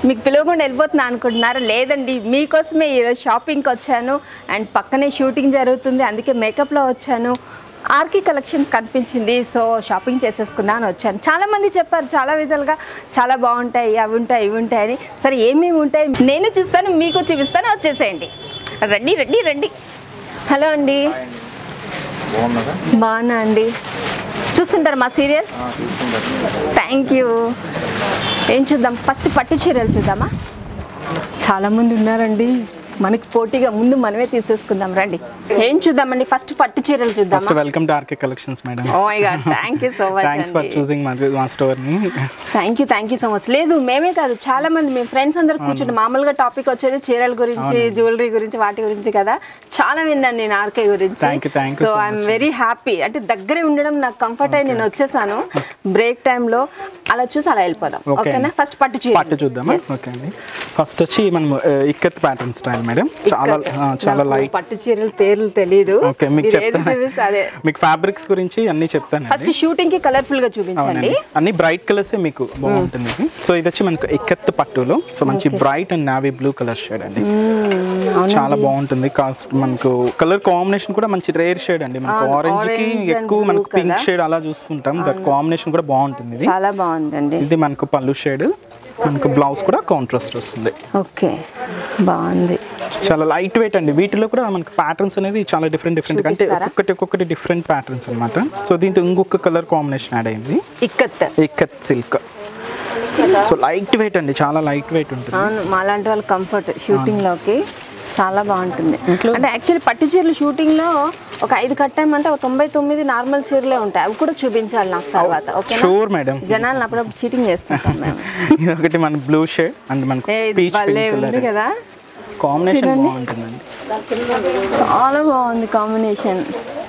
మీకు పిలవకుండా వెళ్ళిపోతున్నా అనుకుంటున్నారు లేదండి మీకోసమే ఈరోజు షాపింగ్కి వచ్చాను అండ్ పక్కనే షూటింగ్ జరుగుతుంది అందుకే మేకప్లో వచ్చాను ఆర్కి కలెక్షన్స్ కనిపించింది సో షాపింగ్ చేసేసుకుందా అని వచ్చాను చాలామంది చెప్పారు చాలా విధాలుగా చాలా బాగుంటాయి అవి ఉంటాయి ఇవి ఉంటాయని సరే ఏమేమి ఉంటాయి నేను చూస్తాను మీకు చూపిస్తాను వచ్చేసేయండి రండి రండి రండి హలో అండి బాగున్నదా బాగున్నా అండి చూస్తుంటారు మా సీరియల్స్ థ్యాంక్ యూ ఏం చూద్దాం ఫస్ట్ పట్టు చీరలు చూద్దామా చాలా మంది ఉన్నారండి మనకి పోటీగా ముందు మనమే తీసేసుకుందాం రండి ఏం చూద్దామండి ఫస్ట్ పట్టు చీరలు ఫస్ట్ చూద్దామా welcome to RK collections madam oh my god thank you so much thanks for అండి చూసింగ్ మా స్టోర్ ని thank you thank you so much లేదు మేమే కాదు చాలా మంది మీ ఫ్రెండ్స్ అందరు కూర్చుంటే మామూలుగా టాపిక్ వచ్చేది చీరల గురించి జ్యువెలరీ గురించి వాటి గురించి కదా చాలా విన్నాను నేను ఆర్కే గురించి Thank you, thank you so so I'm very happy అంటే దగ్గరే ఉండడం నాకు కంఫర్ట్ అయ్యి నేను వచ్చేసాను బ్రేక్ టైంలో అలా చూసి అలా వెళ్ళిపోదాం Okay. ఓకేనా ఫస్ట్ పట్టు చీర పట్టు చూద్దామా ఓకే అండి ఫస్ట్ వచ్చి మనం ఆ, ఇక్కత్ ప్యాటర్న్ స్టైల్ మేడం చాలా ఆ, చాలా లైట్ పట్టు చీరల పేర్లు తెలియదు ఓకే మీకు మీరు ఏది చెప్తాను చూపిస్తే అదే మీకు ఫ్యాబ్రిక్స్ గురించి అన్ని చెప్తాను ఫస్ట్ షూటింగ్ కి కలర్ఫుల్ గా చూపించండి అవునండి అన్ని బ్రైట్ కలర్సే మీకు బాగుంటుంది ఇది. సో ఇది వచ్చి మనకు ఇక్కత్ పట్టులో సో మంచి bright and navy blue colour shade అండి చాలా బాగుంటుంది కాస్ట్ మనకు కలర్ కాంబినేషన్ కూడా మంచి రేర్ షేడ్ అండి మనకు ఆరెంజ్ కి orange and ఎక్కువ blue మనకు పింక్ కదా. షేడ్ అలా చూస్తుంటాం బట్ కాంబినేషన్ కూడా బాగుంటుంది ఇది చాలా బాగుందండి ఇది మనకు పళ్ళు షేడ్ మనకు బ్లౌజ్ కూడా కాంట్రాస్ట్ వస్తుంది ఓకే బాగుంది చాలా లైట్ వెయిట్ అండి వీటిలో కూడా మనకు ప్యాటర్న్స్ అనేది చాలా డిఫరెంట్ డిఫరెంట్ అంటే చూపిస్తారా? ఒక్కొక్కటి ఒక్కొక్కటి డిఫరెంట్ ప్యాటర్న్స్ అన్నమాట సో దీంతో ఇంకొక కలర్ కాంబినేషన్ యాడ్ అయింది ikat ikat silk so light weight అండి చాలా లైట్ వెయిట్ ఉంటుంది అవును మాలాంటి వాళ్ళ కంఫర్ట్ షూటింగ్ లోకి చాలా బాగుంటుంది అంటే యాక్చువల్లీ పట్టు చీరలు షూటింగ్ లో ఒక ఐదు కట్టామంటే ఒక తొంభై తొమ్మిది నార్మల్ చీరలే ఉంటాయి అవి కూడా చూపించాలి నాకు తర్వాత ఓకే షూర్ మేడం జనాలను అప్పుడప్పుడు చీటింగ్ చేస్తుంటాం మేము ఇది ఒకటి మన బ్లూ షేడ్ అండ్ మనకు ఏ, ఇది పీచ్ భలే పింక్ ఉంది కలర్ కదా కాంబినేషన్ బాగుంటుందండి చాలా బాగుంది కాంబినేషన్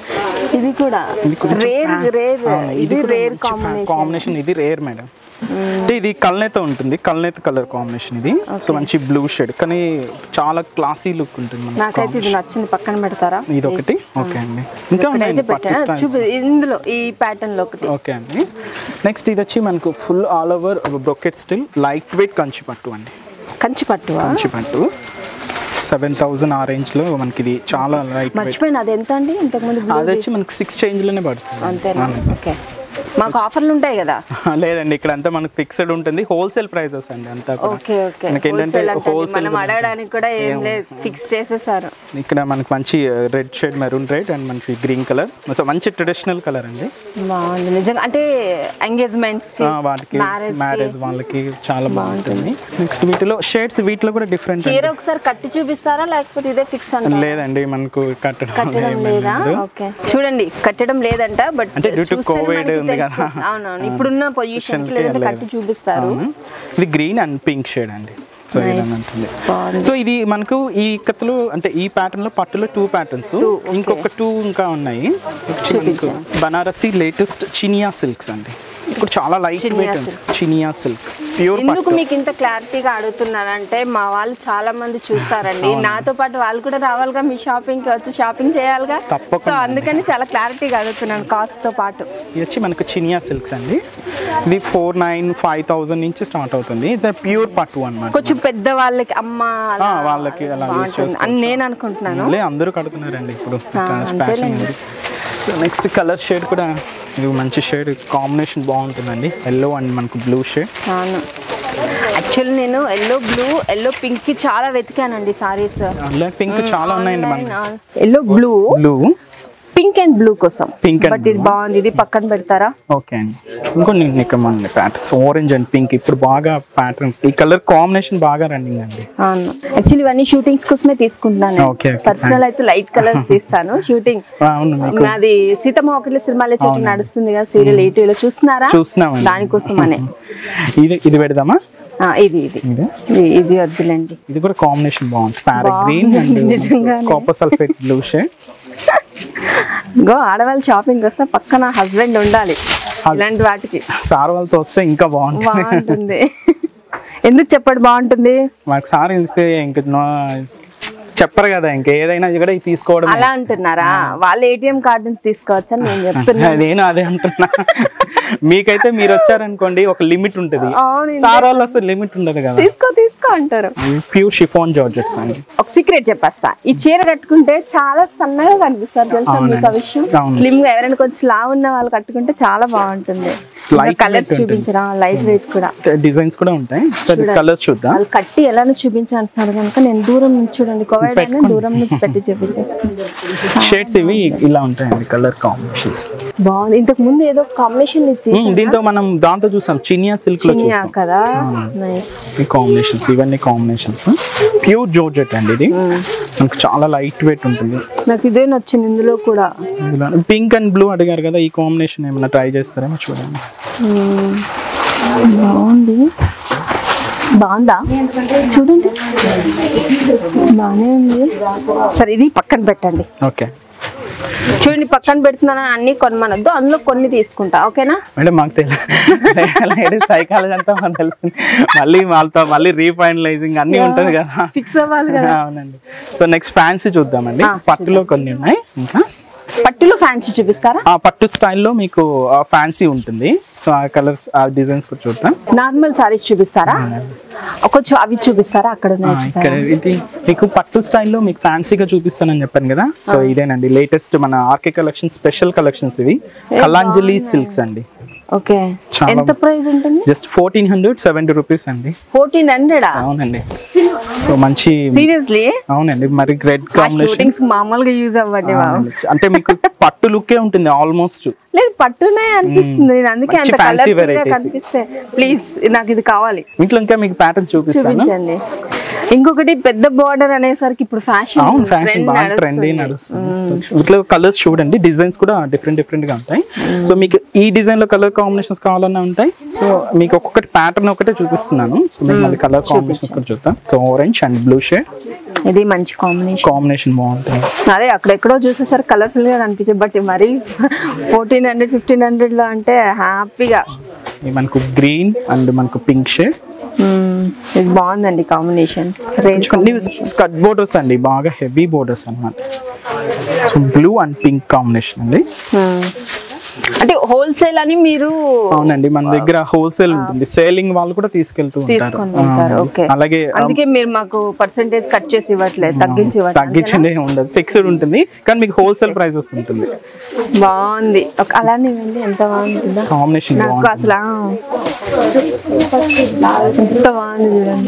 ఇది కూడా ఇది కొంచెం రేర్ fa- రేర్ అవును, ఇది కూడా రేర్ మంచి fa- కాంబినేషన్ కాంబినేషన్ ఇది రేర్ మేడం అంటే ఇది కల్నేత ఉంటుంది కల్నేత కలర్ కాంబినేషన్ ఇది సో మంచి బ్లూ షేడ్ కానీ చాలా క్లాసీ లుక్ ఉంటుంది మనకి నాకైతే ఇది నచ్చింది పక్కన పెడతారా ఇది ఒకటి ఓకే అండి ఇంకా ఉన్నాయండి అయితే పట్టు పెట్టా స్టైల్స్ చూపి ఇందులో ఈ ప్యాటర్న్ లో ఒకటి ఓకే అండి నెక్స్ట్ ఇది వచ్చి మనకు full all over brocade still light weight Kanchi పట్టు అండి కంచి పట్టువా కంచి పట్టు సెవెన్ థౌజండ్ ఆ రేంజ్లో మనకి ఇది చాలా లైట్ వెయిట్ మర్చిపోయిన అది ఎంత అండి ఇంతకుముందు blue అది వచ్చి మనకి సిక్స్ చేంజ్లోనే పడుతుంది అంతేనా ఓకే మాకు ఆఫర్లు ఉంటాయి కదా లేదండి ఇక్కడ అంతా మనకు ఫిక్స్డ్ ఉంటుంది హోల్సేల్ ప్రైజెస్ అండి అంతా కూడా ఓకే ఓకే మనకి ఏంటంటే Wholesale అంటండి. wholesale మనం అడగడానికి కూడా ఏం లేదు ఫిక్స్ చేసేసారు ఇక్కడ మనకి మంచి red shade maroon red and మనకి గ్రీన్ కలర్ సో మంచి ట్రెడిషనల్ కలర్ అండి బాగుంది నిజంగా అంటే ఎంగేజ్మెంట్స్ కి ఆ, వాటికి మ్యారేజ్ మ్యారేజ్ వాళ్ళకి చాలా బాగుంటుంది నెక్స్ట్ వీటిలో షేడ్స్ వీటిలో కూడా డిఫరెంట్ చీర ఒకసారి కట్టి చూపిస్తారా లేకపోతే ఇదే ఫిక్స్ అంటారా లేదండి మనకు కట్టడం కట్టడం ఏమీ లేదా లేదు. ఓకే చూడండి కట్టడం లేదంట బట్ అంటే due to COVID ఉంది కదా. అవునవును ఇప్పుడున్న పొజిషన్ కి లేదంటే లేదు. కట్టి చూపిస్తారు అవును. ఇది గ్రీన్ అండ్ పింక్ షేడ్ అండి సో Nice. ఇలా ఉంటుంది బాగుంది. సో ఇది మనకు ఈ కథలు అంటే ఈ ప్యాటర్న్ లో పట్టులో టూ ప్యాటర్న్స్ okay. ఇంకొక టూ ఇంకా ఉన్నాయి వచ్చి మనకు బనారసి లేటెస్ట్ చినియా సిల్క్స్ అండి ఇప్పుడు చాలా లైట్ Chinia వెయిట్ ఉంది చినియా సిల్క్ ప్యూర్ ఎందుకు పట్టు మీకు ఇంత క్లారిటీగా అడుగుతున్నానంటే మా వాళ్ళు చాలా మంది చూస్తారండి నాతో పాటు వాళ్ళు కూడా రావాలిగా మీ షాపింగ్ కి వచ్చి షాపింగ్ చేయాలిగా తప్పకుండా సో అందుకని చాలా క్లారిటీగా అడుగుతున్నాను కాస్ట్ తో పాటు ఇది వచ్చి మనకు చినియా సిల్క్స్ అండి ఇది ఫోర్ నైన్ ఫైవ్ థౌసండ్ నుంచి స్టార్ట్ అవుతుంది ఇది ప్యూర్ పట్టు అనమాట కొంచెం పెద్ద వాళ్ళకి అమ్మ అలా వాళ్ళకి అలా యూస్ బాగుంటుంది అని నేను అనుకుంటున్నాను లే అందరూ కడుతున్నారండి ఇప్పుడు ఆ, ఫ్యాషన్ అంతేలేండి. సో నెక్స్ట్ కలర్ షేడ్ కూడా ఇది మంచి షేడ్ కాంబినేషన్ బాగుంటుందండి ఎల్లో అండ్ మనకు బ్లూ షేడ్ అవును యాక్చువల్లీ నేను ఎల్లో బ్లూ ఎల్లో పింక్ కి చాలా వెతికానండి సారీస్ అందులో పింక్ చాలా ఉన్నాయండి మనకి yellow blue blue pink and blue కోసం Pink and బట్ ఇది బాగుంది ఇది పక్కన పెడతారా ఓకే అండి ఇంకో నేను ఇక్కడ మన ప్యాటర్న్స్ ఆరెంజ్ అండ్ పింక్ ఇప్పుడు బాగా ప్యాటర్న్ ఈ కలర్ కాంబినేషన్ బాగా రన్నింగ్ అండి అవును యాక్చువల్లీ ఇవన్నీ షూటింగ్స్ కోసమే తీసుకుంటున్నాను Okay, okay. పర్సనల్ అయితే లైట్ కలర్స్ తీస్తాను షూటింగ్ అవును మీకు అది సీతమ్మ ఒకటి సినిమాలో చెట్టు నడుస్తుంది కదా సీరియల్ లో చూస్తున్నారా చూస్తున్నామండి దానికోసం అనే ఇది ఇది పెడదామా ఆ, ఇది ఇది ఇది ఇది ఇది వద్దులేండి ఇది కూడా కాంబినేషన్ బాగుంది ప్యారెట్ గ్రీన్ బాగుంది, అండ్ నిజంగానే. Copper sulphate blue shade go ఆడవాళ్ళు షాపింగ్ వస్తే పక్కన హస్బెండ్ ఉండాలి ఇలాంటి వాటికి సార్ వాళ్ళతో వస్తే ఇంకా బాగుంటుంది బాగుంటుంది ఎందుకు చెప్పడు బాగుంటుంది మాకు సార్ ఇస్తే ఇంక నా- చెప్పరు కదా ఇంక ఏదైనా కూడా ఇది తీసుకోవడం అలా అంటున్నారా వాళ్ళ ఏటీఎం కార్డు నుంచి తీసుకోవచ్చు అని నేను చెప్తున్నా నేను అదే అంటున్నా మీకైతే మీరు వచ్చారనుకోండి ఒక లిమిట్ ఉంటుంది అవును సార్ వాళ్ళు అసలు లిమిట్ ఉండదు కదా తీసుకో తీసుకో తక్కువ అంటారు ప్యూర్ షిఫాన్ జార్జెట్స్ అండి ఒక సీక్రెట్ చెప్పేస్తా ఈ చీర కట్టుకుంటే చాలా సన్నగా కనిపిస్తారు తెలుసా మీకు ఆ విషయం అవును. స్లిమ్ గా ఎవరైనా కొంచెం లావు ఉన్న వాళ్ళు కట్టుకుంటే చాలా బాగుంటుంది Light కలర్స్ weight ఉంటుంది. చూపించరా లైట్ వెయిట్ కూడా డిజైన్స్ కూడా ఉంటాయి సరే కలర్స్ చూద్దాం వాళ్ళు కట్టి ఎలానో చూపించాలంటున్నారు కనుక నేను దూరం నుంచి చూడండి కోవిడ్ అయినా దూరం నుంచి పెట్టి చూపించాను షేడ్స్ ఇవి ఇలా ఉంటాయండి కలర్ కాంబినేషన్స్ బాగుంది ఇంతకు ముందు ఏదో కాంబినేషన్ దీంతో మనం దాంతో చూసాం చినియా సిల్క్ లో చూసాం కదా నైస్ ఈ కాంబినేషన్స్ ఇవన్నీ కాంబినేషన్స్ ప్యూర్ జోర్జెట్ అండి ఇది మనకు చాలా లైట్ వెయిట్ ఉంటుంది నాకు ఇదే నచ్చింది ఇందులో కూడా పింక్ అండ్ బ్లూ అడిగారు కదా ఈ కాంబినేషన్ ఏమైనా ట్రై చేస్తారేమో చూడండి మ్మ్. బాగుంది బాగుందా చూడండి బాగానే ఉంది సరే ఇది పక్కన పెట్టండి ఓకే చూడండి పక్కన పెడుతున్నాను అన్ని కొనమనొద్దు అందులో కొన్ని తీసుకుంటా ఓకేనా మేడం మాకు తెలియదు లేడీస్ సైకాలజీ అంతా మనకు తెలుస్తుంది మళ్ళీ వాళ్ళతో మళ్ళీ రీఫైనలైజింగ్ అన్నీ ఉంటుంది కదా ఫిక్స్ అవ్వాలి కదా అవునండి సో నెక్స్ట్ ఫ్యాన్సీ చూద్దామండి పట్టులో కొన్ని ఉన్నాయి ఇంకా పట్టులో ఫ్యాన్సీ చూపిస్తారా ఆ పట్టు స్టైల్లో మీకు ఫ్యాన్సీ ఉంటుంది సో ఆ కలర్స్ ఆ డిజైన్స్ కూడా చూద్దాం నార్మల్ సారీస్ చూపిస్తారా కొంచెం అవి చూపిస్తారా అక్కడ ఉన్నాయి చూసారా ఇక్కడ ఇది మీకు పట్టు స్టైల్లో మీకు ఫ్యాన్సీగా చూపిస్తానని చెప్పాను కదా సో ఇదేనండి లేటెస్ట్ మన ఆర్కే కలెక్షన్ స్పెషల్ కలెక్షన్స్ ఇవి కలాంజలి సిల్క్స్ అండి ఓకే చాలా ఎంత ప్రైస్ ఉంటుంది just fourteen hundred seventy rupees అండి ఫోర్టీన్ హండ్రెడా అవునండి సో మంచి సీరియస్లీ అవునండి మరి రెడ్ కాంబినేషన్ షూటింగ్స్ మామూలుగా యూజ్ అవ్వండి బాబు అంటే మీకు పట్టు లుక్కే ఉంటుంది ఆల్మోస్ట్ లేదు పట్టునే అనిపిస్తుంది నేను అందుకే మంచి అంత fancy కలర్ఫుల్ గా varieties. కనిపిస్తే ప్లీజ్ నాకు ఇది కావాలి ఇంట్లో ఇంకా మీకు ప్యాటర్న్ చూపిస్తాను చూపించండి ఇంకొకటి పెద్ద బార్డర్ అనేసరికి ఇప్పుడు ఫ్యాషన్ అవును ఫ్యాషన్ బాగా ట్రెండీ నడుస్తుంది So, ఇట్లా కలర్స్ చూడండి డిజైన్స్ కూడా డిఫరెంట్ డిఫరెంట్ గా ఉంటాయి సో మీకు ఈ డిజైన్ లో కలర్ కాంబినేషన్స్ కావాలన్నా ఉంటాయి సో మీకు ఒక్కొక్కటి ప్యాటర్న్ ఒకటే చూపిస్తున్నాను సో మీకు మళ్ళీ కలర్ కాంబినేషన్స్ కూడా చూద్దాం so orange and blue shade ఇది మంచి కాంబినేషన్ కాంబినేషన్ బాగుంటుంది అదే అక్కడెక్కడో చూసేసరికి కలర్ఫుల్ గా కనిపించే బట్ మరి ఫోర్టీన్ హండ్రెడ్ ఫిఫ్టీన్ హండ్రెడ్ లో అంటే హ్యాపీగా ఇది మనకు గ్రీన్ అండ్ మనకు పింక్ షేడ్ ఇది బాగుందండి కాంబినేషన్ రేంజ్ కొన్ని స్కట్ బోర్డర్స్ అండి బాగా హెవీ బోర్డర్స్ అన్నమాట so blue and pink combination అండి అంటే హోల్సేల్ అని మీరు అవునండి మన దగ్గర హోల్సేల్ ఉంటుంది సేలింగ్ వాళ్ళు కూడా తీసుకెళ్తూ ఉంటారు తీసుకొని వెళ్తారు ఆ, ఓకే అలాగే ఆ, అందుకే మీరు మాకు పర్సంటేజ్ కట్ చేసి ఇవ్వట్లేదు తగ్గించి ఇవ్వట్లేదు తగ్గించండి ఉండదు ఫిక్స్డ్ ఉంటుంది కానీ మీకు హోల్సేల్ ప్రైసెస్ ఉంటుంది బాగుంది ఒక అలానే ఇవ్వండి ఎంత బాగుంటుందా కాంబినేషన్ నాకు బాగుంటుంది అసలు ఆ, ఎంత బాగుంది చూడండి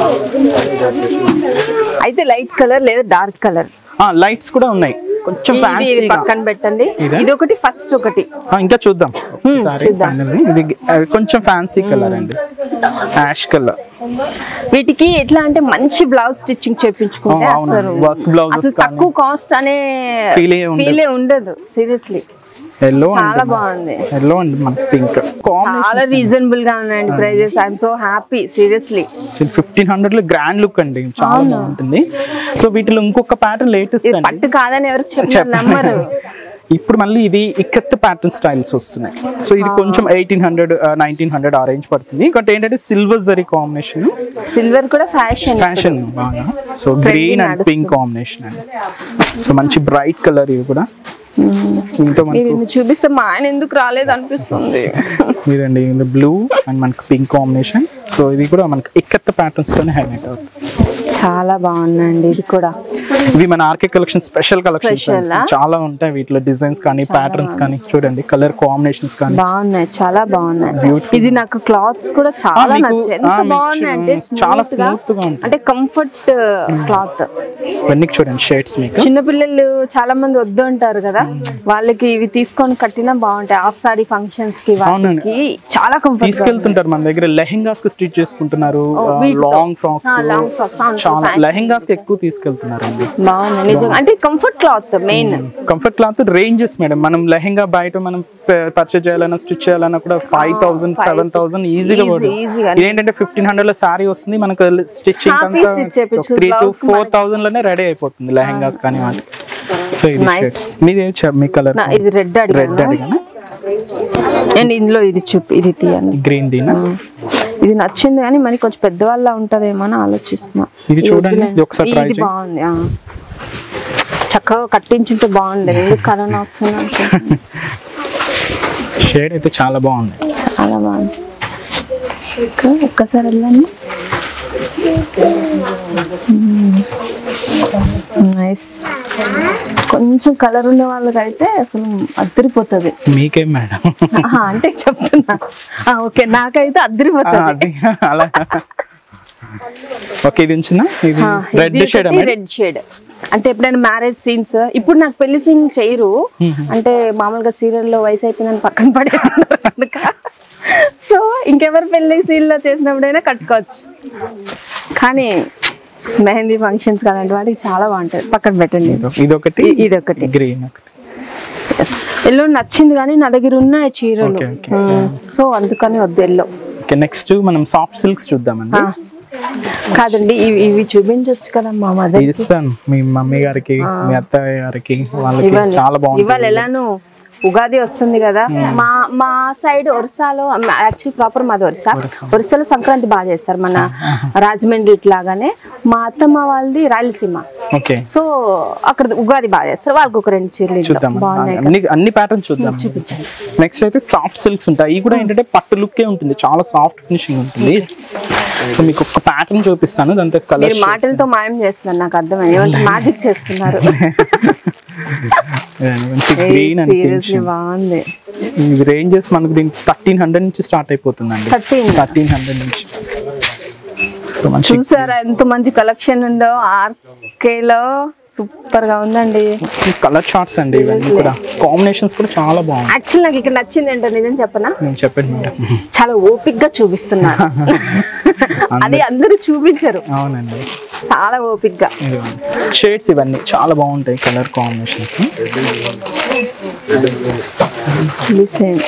అయితే లైట్ కలర్ లేదా డార్క్ కలర్ లైట్స్ కూడా ఉన్నాయి కొంచెం ఇది ఫ్యాన్సీగా పక్కన పెట్టండి ఇదా? ఇది ఒకటి ఫస్ట్ ఒకటి ఇంకా చూద్దాం ఒకసారి చూద్దాం. finally. ఇది ఆ, కొంచెం ఫ్యాన్సీ కలర్ అండి యాష్ కలర్ వీటికి ఎట్లా అంటే మంచి బ్లౌజ్ స్టిచ్చింగ్ చేపించుకుంటే ఆ, అవునండి. అసలు Work blouses అసలు తక్కువ కాస్ట్ అనే Feel ఏ ఉండదు. ఫీలే ఉండదు సీరియస్లీ ఎల్లో చాలా బాగుంది ఎల్లో అండ్ మన పింక్ చాలా రీజనబుల్ గా ఉన్నాయండి prices I'm so happy seriously fifteen hundred లో గ్రాండ్ లుక్ అండి చాలా బాగుంటుంది సో వీటిలో ఇంకొక ప్యాటర్న్ లేటెస్ట్ ఇది అండి పట్టు కాదని ఎవరికి చెప్పిన చెప్పండి. నమ్మరు ఇప్పుడు మళ్ళీ ఇది ఇక్కత్ ప్యాటర్న్ స్టైల్స్ వస్తున్నాయి సో ఇది కొంచెం ఎయిటీన్ హండ్రెడ్ నైన్టీన్ హండ్రెడ్ ఆ రేంజ్ పడుతుంది ఇంకోటి ఏంటంటే సిల్వర్ జరీ కాంబినేషన్ సిల్వర్ కూడా ఫ్యాషన్ ఫ్యాషన్ బాగా so green and pink combination అండి సో మంచి బ్రైట్ కలర్ ఇది కూడా దీంతో మీరు మనకు ఇన్ని చూపిస్తే మా ఆయన ఎందుకు రాలేదు అనిపిస్తుంది ఇదండి బ్లూ అండ్ మనకు పింక్ కాంబినేషన్ సో ఇది కూడా మనకు ఇక్కత్ ప్యాటర్న్స్ తోనే హైలైట్ అవుతుంది చాలా బాగుందండి ఇది కూడా ఇవి మన RK collection special collections Special ఆ? చాలా ఉంటాయి వీటిలో డిజైన్స్ కానీ ప్యాటర్న్స్ కానీ చూడండి కలర్ కాంబినేషన్స్ కానీ బాగున్నాయి చాలా బాగున్నాయి Beautiful. ఇది నాకు క్లాత్స్ కూడా ఆ, చాలా మీకు- నచ్చాయి ఆ, ఎంత మీకు బాగున్నాయి అంటే చాలా smooth గా, smooth గా ఉంటుంది. అంటే కంఫర్ట్ క్లాత్ ఇవన్నీ చూడండి షేడ్స్ మీకు చిన్నపిల్లలు చాలా మంది వద్దు అంటారు కదా వాళ్ళకి ఇవి తీసుకొని కట్టినా బాగుంటాయి హాఫ్ సారీ ఫంక్షన్స్ కి అవునండి. వాటికి చాలా కంఫర్ట్ తీసుకెళ్తుంటారు మన దగ్గర లెహెంగాస్ కి స్టిచ్ చేసుకుంటున్నారు ఓ, వీటితో. లాంగ్ ఫ్రాక్స్ ఆ, long frocks, అవును, చాలా fancy. లెహెంగాస్ కి ఎక్కువ తీసుకెళ్తున్నారు అండి బాగుంది నిజంగా అంటే comfort cloth main comfort cloth ranges madam మనం లెహెంగా బయట మనం పర్చేజ్ చేయాలన్నా స్టిచ్ చేయాలన్నా కూడా five thousand five, seven thousand ఈజీగా Easy, పడుతుంది easy గా. ఇదేంటంటే ఫిఫ్టీన్ హండ్రెడ్ లో సారీ వస్తుంది మనకు స్టిచ్చింగ్ Happy అంతా stitch చేపించుకుని త్రీ టు blouse కి ఫోర్ థౌసండ్ లోనే రెడీ అయిపోతుంది లెహెంగాస్ కానీ వాటికి సో ఇది Nice. షేడ్స్ మీది ఏ చ- మీ కలర్ నా- ఇది రెడ్ రెడ్ అడిగాను అడిగాను అండ్ ఇందులో ఇది చూపి ఇది తీయండి గ్రీన్ దీనా ఇది నచ్చింది కానీ మరి కొంచెం పెద్దవాళ్ళ ఉంటదేమో అని ఆలోచిస్తున్నా ఇది చూడండి, వద్దులే. ఇది ఒకసారి try ఇది చేయి. బాగుంది ఆ. చక్కగా కట్టించుంటే బాగుండేది ఎందుకు కరోనా వస్తుంది అనుకుంటున్నా. షేడ్ అయితే చాలా బాగుంది చాలా బాగుంది ఇంకా ఒక్కసారి వెళ్ళండి నైస్ కొంచెం కలర్ ఉన్న వాళ్ళకైతే అసలు అద్దరిపోతుంది మీకేం మేడం ఆహా, అంటే చెప్తున్నా ఆ, ఓకే నాకైతే అద్దరిపోతుంది అది అలా ఓకే ఇది ఉంచిందా ఇది రెడ్ షేడ్ రెడ్ షేడ్ అంటే ఎప్పుడైనా మ్యారేజ్ సీన్స్ ఇప్పుడు నాకు పెళ్లి సీన్ చేయరు అంటే మామూలుగా సీరియల్లో వయసు అయిపోయిందని పక్కన పడేస్తున్నారు కనుక సో ఇంకెవరు పెళ్లి సీన్ లో చేసినప్పుడైనా కట్టుకోవచ్చు కానీ మెహందీ ఫంక్షన్స్ అలాంటి వాటికి చాలా బాగుంటుంది పక్కన పెట్టండి ఇది ఒకటి ఇ- ఇదొకటి. గ్రీన్ ఒకటి ఎల్లో నచ్చింది కానీ నా దగ్గర ఉన్నాయి చీరలు Okay, okay. మ్మ్. సో అందుకని వద్దు ఎల్లో ఓకే నెక్స్ట్ మనం సాఫ్ట్ సిల్క్స్ చూద్దామండి కాదండి ఇవి ఇవి చూపించవచ్చు కదా మా మదర్ ఇది ఇస్తాను మీ మమ్మీ గారికి మీ అత్తయ్య గారికి వాళ్ళకి ఇవ్వాలి చాలా ఇవాళ బాగుంటుంది ఎలాను ఉగాది వస్తుంది కదా మా మా సైడ్ ఒరిస్సాలో యాక్చువల్ ప్రాపర్ మాది ఒరిస్సా ఒరిస్సాలో సంక్రాంతి బాగా చేస్తారు మన రాజమండ్రి ఇట్లాగానే మా అత్తమ్మ వాళ్ళది రాయలసీమ ఓకే సో అక్కడ ఉగాది బాగా చేస్తారు వాళ్ళకి ఒక రెండు చీరలు ఇద్దాం. చూద్దాం బాగున్నాయి కదా. అన్ని అన్ని ప్యాటర్న్స్ చూద్దాం నెక్స్ట్ అయితే సాఫ్ట్ సిల్క్స్ ఉంటాయి ఇవి కూడా ఏంటంటే పట్టు లుక్కే ఉంటుంది చాలా సాఫ్ట్ ఫినిషింగ్ ఉంటుంది సో మీకు ఒక ప్యాటర్న్ చూపిస్తాను దాంతో మీరు కలర్ మాటలతో మాయం చేస్తున్నారు నాకు అర్థమైంది ఏమంటే మ్యాజిక్ చేస్తున్నారు మంచి గ్రీన్ అండ్ సీరియస్లీ బాగుంది ఇది రేంజెస్ మనకు దీనికి థర్టీన్ హండ్రెడ్ నుంచి స్టార్ట్ అయిపోతుందండి 13. థర్టీన్ హండ్రెడ్ నుంచి సో మంచి చూసారా ఎంత మంచి కలెక్షన్ ఉందో ఆర్కేలో సూపర్ గా ఉందండి కలర్ చార్ట్స్ అండి ఇవన్నీ కూడా కాంబినేషన్స్ కూడా చాలా బాగుంది యాక్చువల్ నాకు ఇక్కడ నచ్చింది ఏంటో నిజం చెప్పనా నేను చెప్పండి మేడం చాలా ఓపిక్ గా చూపిస్తున్నారు అది అందరూ చూపించరు అవునండి చాలా ఓపిక్ గా షేడ్స్ ఇవన్నీ చాలా బాగుంటాయి కలర్ కాంబినేషన్స్ సేమ్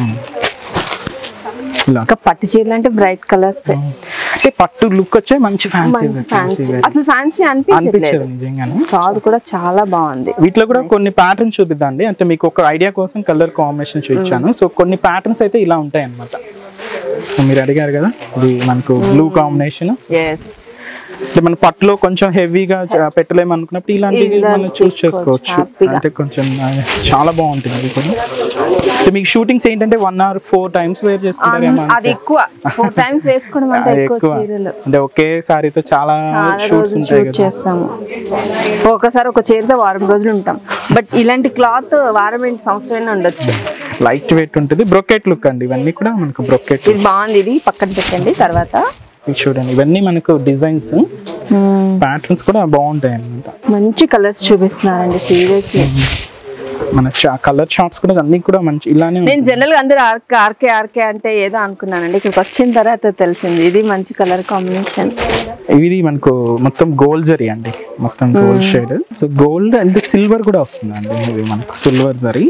ఇలా ఇంకా పట్టు చీరలు అంటే బ్రైట్ కలర్స్ అంటే పట్టు లుక్ వచ్చే మంచి ఫ్యాన్సీ ఫ్యాన్సీ ఫ్యాన్సీ అసలు ఫ్యాన్సీ అనిపించట్లేదు అనిపించదు నిజంగానే క్లాత్ కూడా చాలా బాగుంది వీటిలో కూడా కొన్ని ప్యాటర్న్స్ చూపిద్దాండి అంటే మీకు ఒక ఐడియా కోసం కలర్ కాంబినేషన్ చూపించాను సో కొన్ని ప్యాటర్న్స్ అయితే ఇలా ఉంటాయి అన్నమాట సో మీరు అడిగారు కదా ఇది మనకు బ్లూ కాంబినేషన్ ఎస్ అంటే మన పట్టులో కొంచెం హెవీగా పెట్టలేము అనుకున్నప్పుడు ఇలాంటివి ఇలాంటి మనం చూస్ తీసుకోవచ్చు, చేసుకోవచ్చు happy గా. అంటే కొంచెం ఆ, చాలా బాగుంటుంది ఇది కూడా సో మీకు షూటింగ్స్ ఏంటంటే one hour four times wear చేసుకుంటారేమో అది ఎక్కువ ఫోర్ టైమ్స్ వేసుకోవడం అంటే అది ఎక్కువ ఎక్కువ చీరలు అంటే ఒకే సారీతో చాలా చాలా షూట్స్ రోజులు ఉంటాయి షూట్ కదా చేస్తాము ఒకసారి ఒక చీరతో వారం రోజులు ఉంటాం బట్ ఇలాంటి క్లాత్ వారం ఏంటి సంవత్సరం ఉండొచ్చు లైట్ వెయిట్ ఉంటుంది బ్రొకెట్ లుక్ అండి ఇవన్నీ కూడా మనకు బ్రొకెట్ ఇది బాగుంది ఇది పక్కన పెట్టండి తర్వాత చూడండి ఇవన్నీ మనకు డిజైన్స్ ప్యాటర్న్స్ కూడా బాగుంటాయి అన్నమాట మంచి కలర్స్ చూపిస్తున్నారండి సీరియస్లీ మన కలర్ షార్ట్స్ కూడా అన్ని కూడా మంచి ఇలానే నేను జనరల్ గా అందరూ ఆర్కే ఆర్కే ఆర్కే అంటే ఏదో అనుకున్నానండి ఇక్కడికి వచ్చిన తర్వాత తెలిసింది ఇది మంచి కలర్ కాంబినేషన్ ఇది మనకు మొత్తం గోల్డ్ జరీ అండి మొత్తం gold shade so gold and silver కూడా వస్తుందండి ఇది మనకు సిల్వర్ జరీ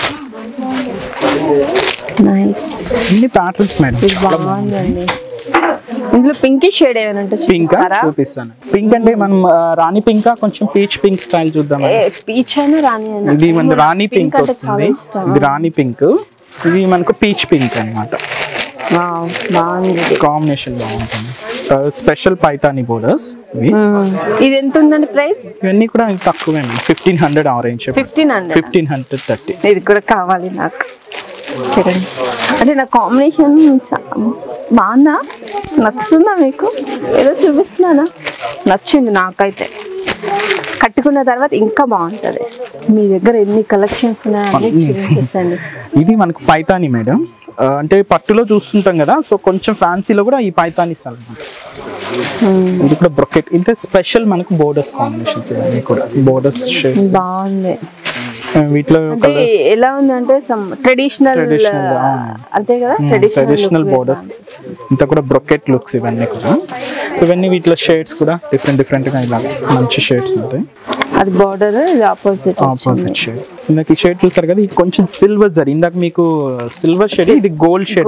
నైస్ ఇన్ని ప్యాటర్న్స్ మేడం ఇది బాగుందండి ఇందులో పింక్ షేడ్ ఏమైనా ఉంటే పింక్ చూపిస్తారా చూపిస్తాను పింక్ అంటే మనం ఆ, రాణి పింక్ కొంచెం పీచ్ పింక్ స్టైల్ చూద్దాం పీచ్ అయినా రాని అయినా ఇది మన రాణి పింక్ అంటే చాలా వస్తుంది ఇష్టం ఇది రాణి పింక్ ఇది మనకు పీచ్ పింక్ అన్నమాట వావ్, బాగుంది ఇది. కాంబినేషన్ బాగుంటుంది స్పెషల్ పైతాని బోర్డర్స్ ఇవి మ్మ్. ఇది ఎంత ఉందండి ప్రైస్ ఇవన్నీ కూడా తక్కువే fifteen hundred orange fifteen hundred fifteen hundred thirty ఇది కూడా కావాలి నాకు చూడండి అంటే నా కాంబినేషన్ బాగుందా నచ్చుతుందా మీకు ఏదో చూపిస్తున్నానా నచ్చింది నాకైతే కట్టుకున్న తర్వాత ఇంకా బాగుంటుంది మీ దగ్గర ఎన్ని కలెక్షన్స్ ఉన్నాయని చూపించండి ఇది మనకు పైతాని మేడం ఆ, అంటే పట్టులో చూస్తుంటాం కదా సో కొంచెం ఫ్యాన్సీలో కూడా ఈ పైతాని ఇస్తారు అన్నమాట ఇది కూడా బ్రొకెట్ అంటే స్పెషల్ మనకు బోర్డర్స్ కాంబినేషన్స్ ఇవన్నీ కూడా బోర్డర్స్ షేడ్స్ బాగుంది వీటిలో అంటే ఎలా ఉందంటే సమ్ ట్రెడిషనల్ Traditional, అవును. అంతే కదా ట్రెడిషనల్ ట్రెడిషనల్ బోర్డర్స్ ఇంత కూడా బ్రొకెట్ లుక్స్ ఇవన్నీ కూడా ఇవన్నీ వీటిలో షేడ్స్ కూడా డిఫరెంట్ డిఫరెంట్ గా ఇలా మంచి షేడ్స్ ఉంటాయి అది బార్డర్ ఇది ఆపోజిట్ ఆపోజిట్ షేడ్ ఇందాక ఈ షేడ్ చూసారు కదా ఇది కొంచెం సిల్వర్ జరీ ఇందాక మీకు సిల్వర్ షేడ్ ఇది గోల్డ్ షేడ్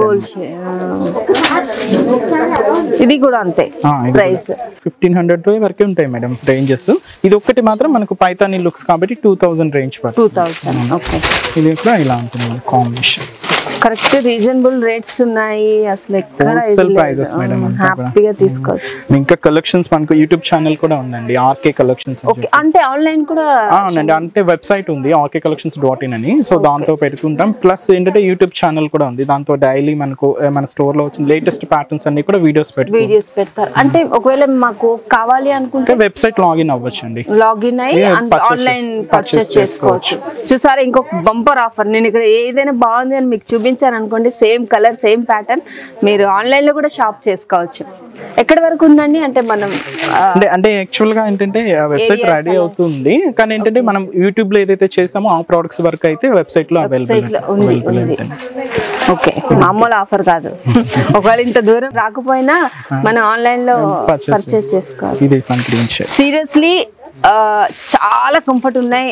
ఇది కూడా అంతే ప్రైస్ ఫిఫ్టీన్ హండ్రెడ్ వరకే ఉంటాయి మేడం రేంజెస్ ఇది ఒక్కటి మాత్రం మనకు పైతాని లుక్స్ కాబట్టి two thousand range two thousand okay ఇది కూడా ఇలా ఉంటుంది కాంబినేషన్ కరెక్ట్ రీజనబుల్ రేట్స్ ఉన్నాయి అసలు ఎక్కడ Wholesale prices, madam, అంతా కూడా. హ్యాపీగా తీసుకోవచ్చు ఇంకా కలెక్షన్స్ మనకు యూట్యూబ్ ఛానల్ కూడా ఉందండి ఆర్కే కలెక్షన్స్ ఓకే అంటే ఆన్లైన్ కూడా అవునండి అంటే వెబ్సైట్ ఉంది ఆర్కే కలెక్షన్స్ డాట్ ఇన్ అని సో దాంతో పెట్టుకుంటాం ప్లస్ ఏంటంటే యూట్యూబ్ ఛానల్ కూడా ఉంది దాంతో డైలీ మనకు ఏ, మన స్టోర్ లో వచ్చిన లేటెస్ట్ ప్యాటర్న్స్ అన్ని కూడా వీడియోస్ పెట్టుకుంటాం వీడియోస్ పెడతారు అంటే ఒకవేళ మాకు కావాలి అనుకుంటే వెబ్సైట్ లాగిన్ అవ్వచ్చు అండి లాగిన్ అయ్యి Yeah, purchase ఆన్లైన్ చే- పర్చేస్ purchase చేసుకోవచ్చు చూసారా ఇంకొక బంపర్ ఆఫర్ నేను ఇక్కడ ఏదైనా బాగుంది అని మీకు చూపించాను అనుకోండి సేమ్ కలర్ సేమ్ ప్యాటర్న్ మీరు ఆన్లైన్ లో కూడా షాప్ చేసుకోవచ్చు ఎక్కడి వరకు ఉందండి అంటే మనం ఆ, అంటే అంటే యాక్చువల్ గా ఏంటంటే వెబ్సైట్ Areas రెడీ అవుతుంది కానీ ఏంటంటే మనం యూట్యూబ్ లో ఏదైతే చేసామో ఆ ప్రొడక్ట్స్ వరకు అయితే వెబ్సైట్ లో అవైలబుల్ site లో ఉంది ఉంది ఓకే మామూలు ఆఫర్ కాదు ఒకవేళ ఇంత దూరం రాకపోయినా మనం ఆన్లైన్ లో Purchase పర్చేస్ చేసుకోవాలి ఇది ఫ్రంట్ గ్రీన్ షేడ్ సీరియస్లీ చాలా కంఫర్ట్ ఉన్నాయి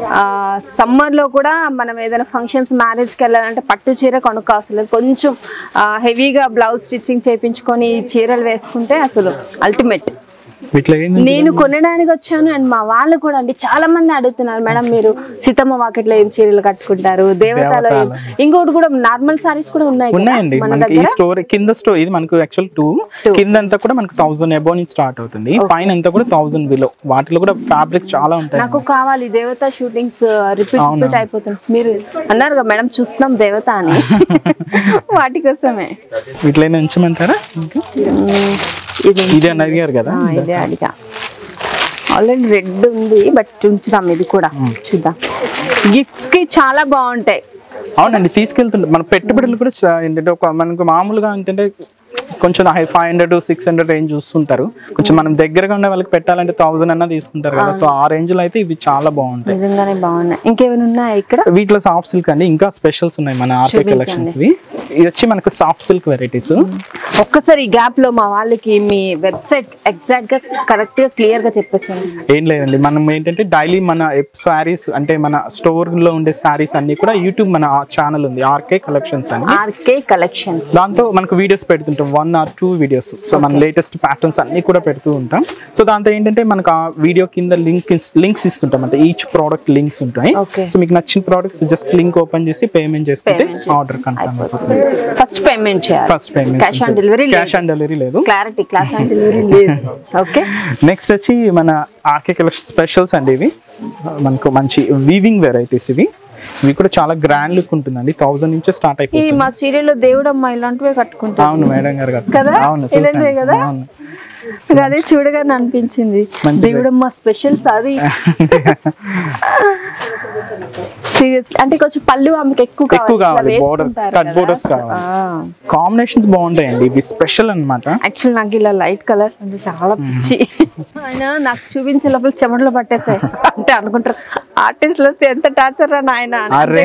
సమ్మర్లో కూడా మనం ఏదైనా ఫంక్షన్స్ మ్యారేజ్కి వెళ్ళాలంటే పట్టు చీర కొనుక్కోవాల్సిన లేదు కొంచెం హెవీగా బ్లౌజ్ స్టిచ్చింగ్ చేయించుకొని ఈ చీరలు వేసుకుంటే అసలు అల్టిమేట్ వీటిలో ఏంది నేను కొనడానికి వచ్చాను అండ్ మా వాళ్ళు కూడా అండి చాలా మంది అడుగుతున్నారు మేడం మీరు సీతమ్మ వాకెట్లో ఏం చీరలు కట్టుకుంటారు దేవతలో ఏం-" ఇంకోటి కూడా నార్మల్ సారీస్ కూడా ఉన్నాయి కదా ఉన్నాయండి మన మనకి ఈ దగ్గర స్టోర్ కింద స్టోర్ ఇది మనకు యాక్చువల్ టూ కింద అంతా కూడా మనకు థౌసండ్ అబౌవ్ నుంచి స్టార్ట్ అవుతుంది పైన అంతా కూడా థౌసండ్ బిలో వాటిలో కూడా ఫ్యాబ్రిక్స్ చాలా ఉంటాయి నాకు కావాలి దేవత షూటింగ్స్ రిపీట్ రిపీట్ అయిపోతుంది మీరు అన్నారు కదా మేడం చూస్తున్నాం దేవత అని వాటి కోసమే వీటిలో ఏమైనా ఉంచమంటారా ఇంకా మ్మ్. ఇది ఇది అని అడిగారు కదా ఆ, ఇదే అడిగా ఆల్రెడీ రెడ్ ఉంది బట్ ఉంచుదాం ఇది కూడా చూద్దాం గిఫ్ట్స్ కి చాలా బాగుంటాయి అవునండి తీసుకెళ్తుంటే మన పెట్టుబడులు కూడా చా- ఏంటంటే ఒక మనకు మామూలుగా ఏంటంటే కొంచెం five hundred six hundred range చూస్తుంటారు కొంచెం మనం దగ్గరగా ఉండే వాళ్ళకి పెట్టాలంటే థౌసండ్ అన్న తీసుకుంటారు కదా సో ఆ రేంజ్ లో అయితే ఇవి చాలా బాగుంటాయి నిజంగానే బాగున్నాయి ఇంకేమైనా ఉన్నాయా ఇక్కడ వీటిలో సాఫ్ట్ సిల్క్ అండి ఇంకా స్పెషల్స్ ఉన్నాయి మన ఆర్కే కలెక్షన్స్ వి ఇది వచ్చి మనకు సాఫ్ట్ సిల్క్ వెరైటీస్ ఒక్కసారి ఈ గ్యాప్ లో మా వాళ్ళకి మీ వెబ్సైట్ ఎగ్జాక్ట్ గా కరెక్ట్ గా క్లియర్ గా చెప్పేసాను ఏం లేదండి మనం ఏంటంటే డైలీ మన శారీస్ అంటే మన స్టోర్ లో ఉండే శారీస్ అన్ని కూడా యూట్యూబ్ మన ఛానల్ ఉంది ఆర్కే కలెక్షన్స్ అని ఆర్కే కలెక్షన్స్ దాంతో మనకు వీడియోస్ పెడుతుంటాం one or two videos so మన లేటెస్ట్ ప్యాటర్న్స్ అన్ని కూడా పెడుతూ ఉంటాం సో దాంతో ఏంటంటే మనకు ఆ వీడియో కింద లింక్ లింక్స్ ఇస్తుంటాం అంటే ఈచ్ ప్రోడక్ట్ లింక్స్ ఉంటాయి Okay. సో మీకు నచ్చిన ప్రోడక్ట్స్ జస్ట్ లింక్ ఓపెన్ చేసి పేమెంట్ చేసుకుంటే Payment చేసి ఆర్డర్ కన్ఫర్మ్ అయిపోతుంది ఫస్ట్ పేమెంట్ చేయాలి first payment cash on delivery cash on delivery లేదు క్లారిటీ క్లాష్ ఆన్ డెలివరీ లేదు ఓకే నెక్స్ట్ వచ్చి మన ఆర్కే కలెక్షన్ స్పెషల్స్ అండి ఇవి మనకు మంచి వీవింగ్ వెరైటీస్ ఇవి ఇవి కూడా చాలా గ్రాండ్ లుక్ ఉంటుందండి థౌసండ్ నుంచి స్టార్ట్ ఈ అయిపోతుంది మా సీరియల్లో దేవుడు అమ్మ ఇలాంటివే కట్టుకుంటారు అవును మేడం గారు కదా కదా? అవును ఇలాంటివే చూసాను. కదా? అవును నాకు అదే చూడగానే అనిపించింది మంచిది. దేవుడమ్మ స్పెషల్ సారీ సీరియస్లీ అంటే కొంచెం పళ్ళు ఆమెకి ఎక్కువ ఎక్కువ కావాలి ఇట్లా బోర్డర్ వేసుకుంటారు స్కర్ట్ కదా. బోర్డర్స్ కావాలి ఆ. కాంబినేషన్స్ బాగుంటాయండి ఇవి స్పెషల్ అన్నమాట యాక్చువల్ నాకు ఇలా లైట్ కలర్ అంటే చాలా పిచ్చి ఆయన నాకు చూపించే లోపల చెమటలు పట్టేసాయి అంటే అనుకుంటారు ఆర్టిస్టులు వస్తే ఎంత టార్చర్ అని ఆయన అరే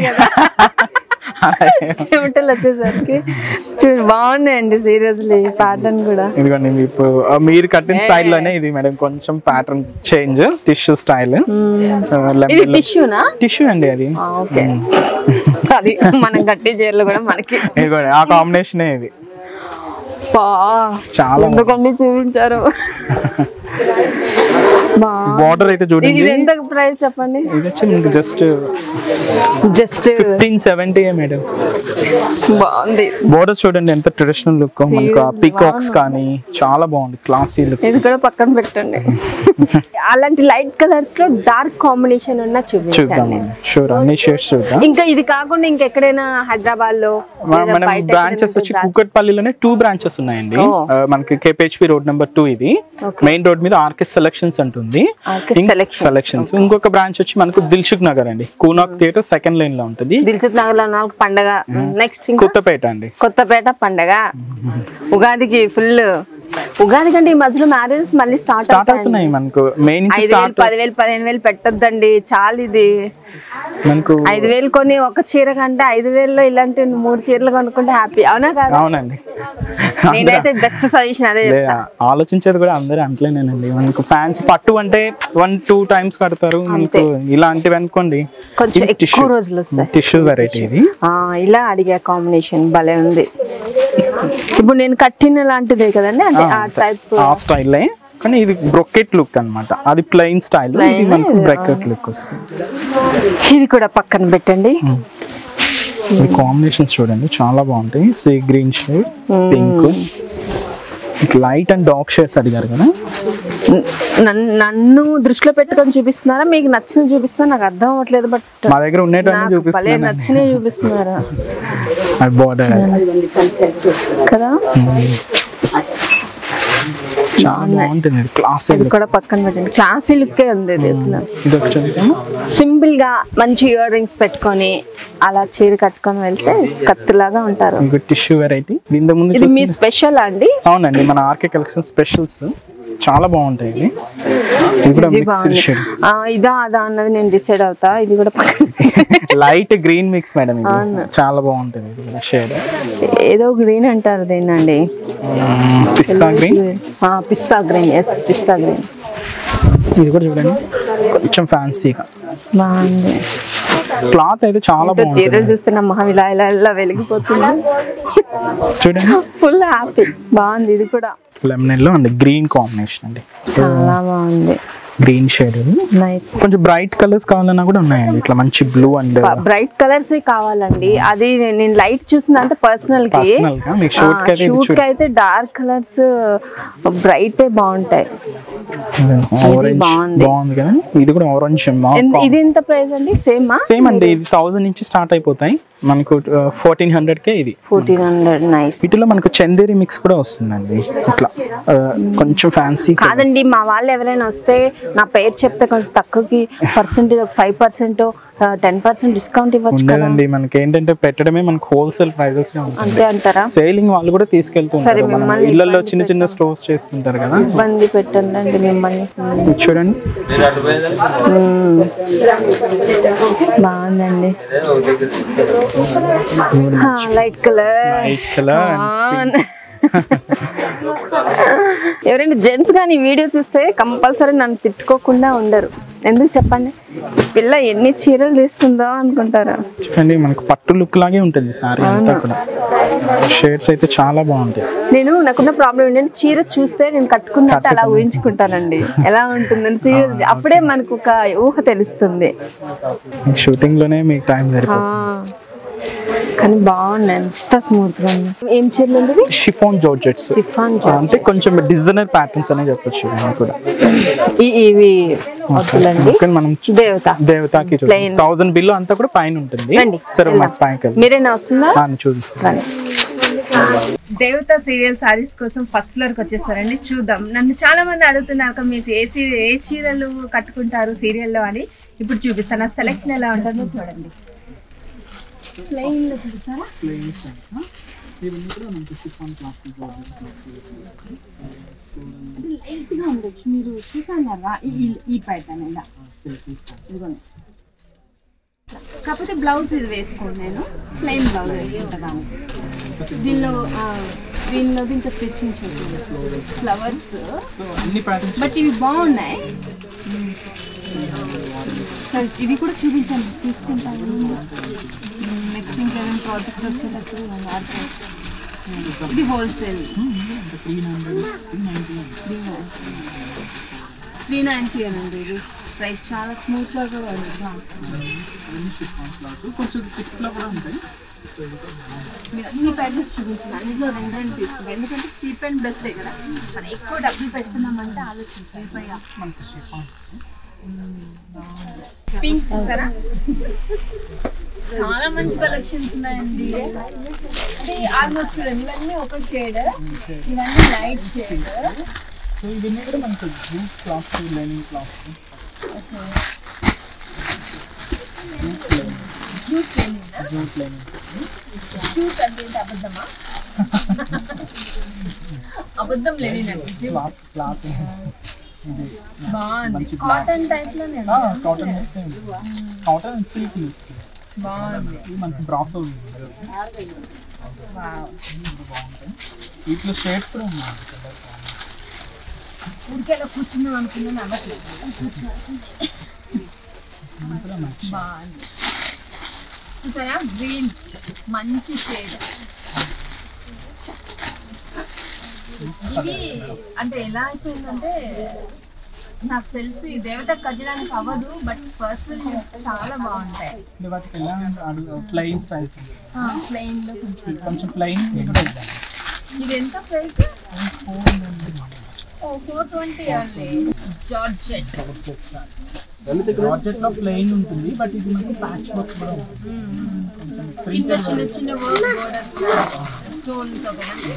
చెమటలు వచ్చేసరికి చూడు బాగున్నాయండి సీరియస్లీ ప్యాటర్న్ కూడా ఇదిగోండి మీ ఇప్పుడు ఆ, మీరు కట్టిన స్టైల్ లోనే ఇది మేడం కొంచెం ప్యాటర్న్ చేంజ్ టిష్యూ స్టైల్ ఇది టిష్యూనా టిష్యూ అండి అది ఓకే అది మనం కట్టి చీరలు కూడా మనకి ఇదిగోండి ఆ కాంబినేషన్ ఇది పా చాలా ఎందుకండి చూపించారు బా బార్డర్ అయితే ఇది చూడండి ఇది ఎంత ప్రైస్ చెప్పండి ఇది వచ్చి మీకు just just fifteen seventy madam బాగుంది బోర్డర్ చూడండి ఎంత ట్రెడిషనల్ లుక్ మనకు పీకాక్స్ కానీ చాలా బాగుంది క్లాసీ లుక్ ఇది కూడా పక్కన పెట్టండి అలాంటి లైట్ కలర్స్ లో డార్క్ కాంబినేషన్ ఉన్న చూపించండి చూద్దామండి షూర్ అన్ని షేడ్స్ చూద్దాం ఇంకా ఇది కాకుండా ఇంకెక్కడైనా హైదరాబాద్ లో మన- లేదా మనం బయట బ్రాంచెస్ వచ్చి ఎక్కడైనా కుక్కట్పల్లిలోనే టూ బ్రాంచెస్ ఉన్నాయండి Oh. ఆ, మనకి కేపీహెచ్పి రోడ్ నెంబర్ టూ ఇది Okay. మెయిన్ రోడ్ మీద ఆర్కెస్ సెలక్షన్స్ అంటుంది Arcus Selections. సెలక్షన్స్ ఇంకొక బ్రాంచ్ వచ్చి మనకు దిల్సుఖ్ నగర్ అండి కూనాక్ థియేటర్ సెకండ్ లైన్ లో ఉంటుంది దిల్సుఖ్ నగర్ లో నాలుగు పండగ నెక్స్ట్ ఇంకా కొత్తపేట అండి కొత్తపేట పండగ ఉగాదికి ఫుల్ ఉగాది కంటే ఈ మధ్యలో మ్యారేజెస్ మళ్ళీ స్టార్ట్ స్టార్ట్ అవుతున్నాయి మనకు మెయిన్ నుంచి ఐదు వేలు స్టార్ట్ పదివేలు పదిహేను వేలు పెట్టొద్దండి చాలు ఇది మనకు ఐదు వేలు కొని ఒక చీర కంటే ఐదు వేలలో ఇలాంటి మూడు చీరలు కొనుక్కుంటే హ్యాపీ అవునా కాదు అవునండి నేనైతే బెస్ట్ సజెషన్ అదే లే, ఆలోచించేది కూడా అందరూ అంతలేనేనండి మనకు ఫ్యాన్స్ పట్టు అంటే వన్ టూ టైమ్స్ కడతారు మనకు ఇలాంటివి అనుకోండి కొంచెం ఎక్కువ రోజులు వస్తాయి టిష్యూ వెరైటీ ఇది ఆ, ఇలా అడిగా కాంబినేషన్ భలే ఉంది ఇప్పుడు నేను కట్టిన లాంటిదే కదండి అంటే ఆ టైప్ ఆ స్టైలే కానీ ఇది బ్రొకెట్ లుక్ అన్నమాట అది ప్లెయిన్ స్టైల్ ఇది మనకు బ్రొకెట్ లుక్ వస్తుంది ఇది కూడా పక్కన పెట్టండి ఈ కాంబినేషన్స్ చూడండి చాలా బాగుంటాయి sea green shade pink light and dark shades అడిగారు కదా నన్ను నన్ను దృష్టిలో పెట్టుకొని చూపిస్తున్నారా మీకు నచ్చిన చూపిస్తున్నా నాకు అర్థం అవ్వట్లేదు బట్ మా దగ్గర ఉండేటన్నీ నాకు భలే చూపిస్తున్నాను నచ్చినవి చూపిస్తున్నారా అది బార్డర్ కదా చాలా బాగుంటుంది క్లాస్ ఇది కూడా పక్కన పెట్టండి క్లాసీ లుక్కే ఉంది ఇది అసలు ఇది ఒకటి చూద్దామా? సింపుల్ గా మంచి ఇయర్ రింగ్స్ పెట్టుకొని అలా చీర కట్టుకొని వెళ్తే కత్తిలాగా ఉంటారు ఇంకో టిష్యూ వెరైటీ దీని ముందు ఇది చూసి మీ స్పెషల్ అండి అవునండి మన ఆర్కే కలెక్షన్ స్పెషల్స్ చాలా బాగుంటాయి ఇవి ఇది కూడా ఇది మిక్స్డ్ బాగుంది షేడ్ ఆ, ఇదా అదా అన్నది నేను డిసైడ్ అవుతా ఇది కూడా పక్కన లైట్ గ్రీన్ మిక్స్ మేడం ఇది చాలా బాగుంటుంది ఇది కూడా షేడ్ ఏదో గ్రీన్ అంటారు దీన్నండి pista green pista green yes pista green ఇది కూడా చూడండి కొంచెం ఫ్యాన్సీగా బాగుంది క్లాత్ అయితే చాలా ఇంకా బాగుంటుంది చీరలు చూస్తే నా మొహం ఇలా ఇలా ఇలా వెలిగిపోతుంది చూడండి ఫుల్ హ్యాపీ బాగుంది ఇది కూడా లెమన్ లో అండ్ గ్రీన్ కాంబినేషన్ అండి చాలా బాగుంది గ్రీన్ షేడ్ నైస్ కొంచెం బ్రైట్ కలర్స్ కావాలన్నా కూడా ఉన్నాయండి ఇట్లా మంచి బ్లూ అండ్ బ్రైట్ కలర్స్ కావాలండి అది నేను లైట్ చూసిందంటే పర్సనల్ కి పర్సనల్ గా మీకు షూట్ కి అయితే ఇది షూట్ కి అయితే డార్క్ కలర్స్ బ్రైట్ బాగుంటాయి ఆరెంజ్ బాగుంది. బాగుంది కదా ఇది కూడా ఆరెంజ్ ఎంత- ఇది ఎంత ప్రైస్ అండి సేమ్ సేమ్ అండి ఇది థౌసండ్ నుంచి స్టార్ట్ అయిపోతాయి మనకు ఫోర్టీన్ హండ్రెడ్ కే ఇది ఫోర్టీన్ హండ్రెడ్ నైస్ వీటిలో మనకు చందేరి మిక్స్ కూడా వస్తుందండి ఇట్లా ఆ, కొంచెం ఫ్యాన్సీ కాదండి మా వాళ్ళు ఎవరైనా వస్తే నా పేరు చెప్తే కొంచెం తక్కువకి పర్సెంటేజ్ ఒక five percent ten percent discount ఇవ్వచ్చు కదా ఉండదండి మనకి ఏంటంటే పెట్టడమే మనకు హోల్సేల్ ప్రైజెస్ ఉంటుంది అంతే అంటారా సేలింగ్ వాళ్ళు కూడా తీసుకెళ్తూ సరే, ఉంటారు మనం మిమ్మల్ని ఇళ్లలో చిన్న చిన్న స్టోర్స్ చేస్తుంటారు కదా ఇబ్బంది పెట్టండి మిమ్మల్ని ఇది చూడండి మ్మ్. బాగుందండి లైట్ కలర్ లైట్ కలర్ ఎవరైనా జెంట్స్ కానీ ఈ వీడియో చూస్తే కంపల్సరీ నన్ను తిట్టుకోకుండా ఉండరు ఎందుకు చెప్పండి ఈ పిల్ల ఎన్ని చీరలు తీస్తుందో అనుకుంటారా చూడండి మనకు పట్టు లుక్ లాగే ఉంటుంది సారీ అంతా కూడా షేడ్స్ అయితే చాలా బాగుంటాయి నేను నాకున్న ప్రాబ్లం ఏంటంటే చీర చూస్తే నేను కట్టుకున్నట్టు అలా ఊహించుకుంటానండి ఎలా ఉంటుందని చీర అప్పుడే మనకు ఒక ఊహ తెలుస్తుంది షూటింగ్ లోనే మీకు టైం ఆ, సరిపోతుంది కానీ బాగున్నాయి ఎంత స్మూత్ గా ఉంది ఏం చీరలు ఉంది షిఫాన్ జార్జెట్స్ సిఫాన్ అంటే కొంచెం డిజైనర్ ప్యాటర్న్స్ అనే చెప్పొచ్చు ఇవన్నీ కూడా ఇవి వద్దులండి కానీ మనం దేవత దేవతాకి Plain. థౌసండ్ బిల్ అంతా కూడా పైన ఉంటుంది రండి, సరే వెళ్దాం. మాకు పైకి వెళ్దాం. మీరేనా వస్తుందా ఆ, నేను చూపిస్తాను దేవత సీరియల్ సారీస్ కోసం ఫస్ట్ ఫ్లోర్ కి వచ్చేసారండి చూద్దాం నన్ను చాలా మంది అడుగుతున్నారు "అక్క, మీరు ఏ సీ ఏ చీరలు కట్టుకుంటారు సీరియల్లో అని ఇప్పుడు చూపిస్తాను ఆ సెలెక్షన్ ఎలా ఉంటుందో చూడండి ప్లెయిన్ లో చూపిస్తారా లైట్ గా ఉండొచ్చు మీరు చూసాను కదా ఈ- ఈ ప్యాటర్న్ ఇలా ఇదిగోండి కాకపోతే బ్లౌజ్ ఇది వేసుకోండి నేను ప్లెయిన్ బ్లౌజ్ వేసుకుంటాను దీనిలో ఆ, దీనిలో ఇంకా స్టిచ్చింగ్ చూడండి ఫ్లవర్స్ అన్ని ప్యాటర్న్స్ బట్ ఇవి బాగున్నాయి సరే ఇవి కూడా చూపించండి తీసుకుంటాను నెక్స్ట్ ఇంకేదైనా ప్రాజెక్ట్ వచ్చేటప్పుడు వాడుకోవచ్చు ఇది హోల్సేల్ త్రీ నైంటీ అనండి ఇది ప్రైస్ చాలా స్మూత్గా కూడా ఉంది బాగుంది. కొంచెం స్టిక్ లో కూడా ఉంటాయి మీరు అన్ని ప్యాటర్న్స్ చూపించండి అన్నిట్లో రెండు రెండు తీసుకుంటాం ఎందుకంటే చీప్ అండ్ బెస్టే కదా మనం ఎక్కువ డబ్బులు పెడుతున్నామంటే ఆలోచించాలి పైగా పింక్ చూసారా చాలా మంచి కలెక్షన్స్ ఉన్నాయండి అంటే ఆల్మోస్ట్ చూడండి ఇవన్నీ ఒక షేడ్ ఇవన్నీ లైట్ షేడ్ సో ఇవన్నీ కూడా మనకు jute cloth lining cloth jute lining jute lining jute అంటే ఏంటి అబద్ధమా అబద్ధం లేనినట్టు క్లాత్ క్లాత్ బాగుంది కాటన్ టైప్ లోనే cotton cotton and silk mix బాగుంది ఇది మనకి బ్రాసో వీటిలో షేడ్స్ కూడా ఉన్నాయి ఊరికే అలా కూర్చుందాం అనుకున్నాను అవ్వట్లేదు బాగుంది చూసారా గ్రీన్ మంచి షేడ్ ఇవి అంటే ఎలా అయిపోయిందంటే నాకు తెలుసు ఈ దేవత కట్టడానికి అవ్వదు బట్ పర్సనల్ యూస్ చాలా బాగుంటాయి ఇది వాటికి ఎలా ప్లెయిన్ స్టైల్స్ ప్లెయిన్ లో కొంచెం కొంచెం ప్లెయిన్ కూడా ఇద్దాం ఇది ఎంత ప్రైస్ ఓ four twenty only georgette project లో ప్లెయిన్ ఉంటుంది బట్ ఇది మనకి ప్యాచ్ వర్క్ కూడా ఉంటుంది కింద చిన్న చిన్న వర్క్ బోర్డర్స్ స్టోన్ తో కదండి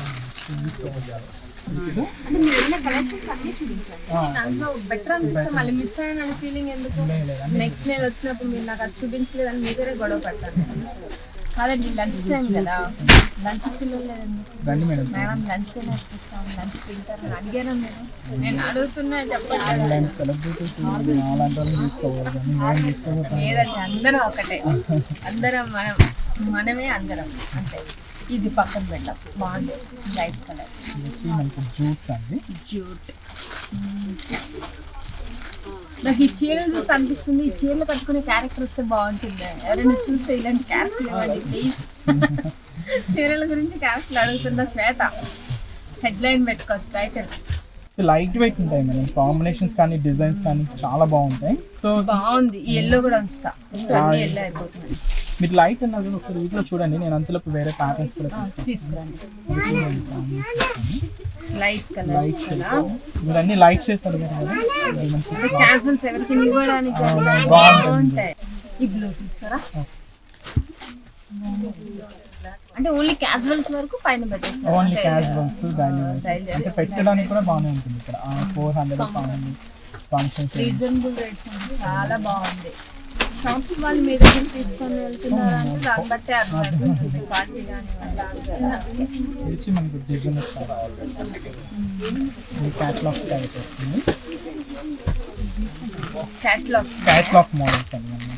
అంటే మీరు వెళ్ళిన కలెక్షన్స్ అన్ని చూపించండి నేను అందులో బెటర్ అనిపిస్తే మళ్ళీ మిస్ అయిన ఫీలింగ్ ఎందుకు నెక్స్ట్ నేను వచ్చినప్పుడు మీరు నాకు అది చూపించలేదని మీ దగ్గరే గొడవ పడతాను కాదండి లంచ్ టైం కదా లంచ్ తినలేదండి రండి మేడం మేడం లంచ్ అయినా ఇప్పిస్తాం లంచ్ తింటారని అడిగాను నేను నేను అడుగుతున్నా చెప్పండి ఇలాంటి సెలబ్రిటీస్ అలాంటి వాళ్ళని తీసుకోవాలి కానీ మేము తీసుకోబోతాం లేదండి అందరం ఒకటే అందరం మనం మనమే అందరం అంతే ఇది పక్కన పెట్టాం బాగుంది లైట్ కలర్ వచ్చి మనకి జూట్స్ అండి జూట్ నాకు ఈ చీరలు చూస్తే అనిపిస్తుంది ఈ చీరలు కట్టుకునే క్యారెక్టర్ వస్తే బాగుంటుంది ఎవరైనా చూస్తే ఇలాంటి క్యారెక్టర్ ఇవ్వండి ప్లీజ్ చీరల గురించి క్యారెక్టర్ అడుగుతున్న శ్వేత హెడ్లైన్ పెట్టుకోవచ్చు టైటిల్ లైట్ వెయిట్ ఉంటాయి మేడం కాంబినేషన్స్ కానీ డిజైన్స్ కానీ చాలా బాగుంటాయి సో బాగుంది ఈ ఎల్లో కూడా ఉంచుతా అన్ని ఎల్లో అయిపోతున్నాయి మీరు లైట్ అన్నారు కదా ఒకసారి వీటిలో చూడండి నేను అంతలోపు వేరే ప్యాటర్న్స్ కూడా తీసుకురండి లైట్ కలర్ లైట్ మీరు అన్ని లైట్ షేడ్స్ అడిగారు కదా అది మంచి క్యాజువల్స్ ఎవరికి ఇవ్వడానికి బాగుంటుంది. బాగుంటాయి ఈ బ్లూ తీసుకురా అంటే ఓన్లీ క్యాజువల్స్ వరకు పైన పెట్టేస్తారు ఓన్లీ అంటే క్యాజువల్స్ డైలీ daily అంటే పెట్టడానికి కూడా బాగానే ఉంటుంది ఇక్కడ four hundred five hundred functions reasonable rates ఉంది చాలా బాగుంది షాప్స్ వాళ్ళు మీ దగ్గర తీసుకొని వెళ్తున్నారు అంటే దాన్ని బట్టి అర్థమవుతుంది క్వాలిటీ కానీ వచ్చి మనకి డిజైన్ క్యాట్లాగ్ స్టైల్స్ వస్తుంది క్యాట్లాగ్ క్యాట్లాగ్ మోడల్స్ అండి అన్నీ.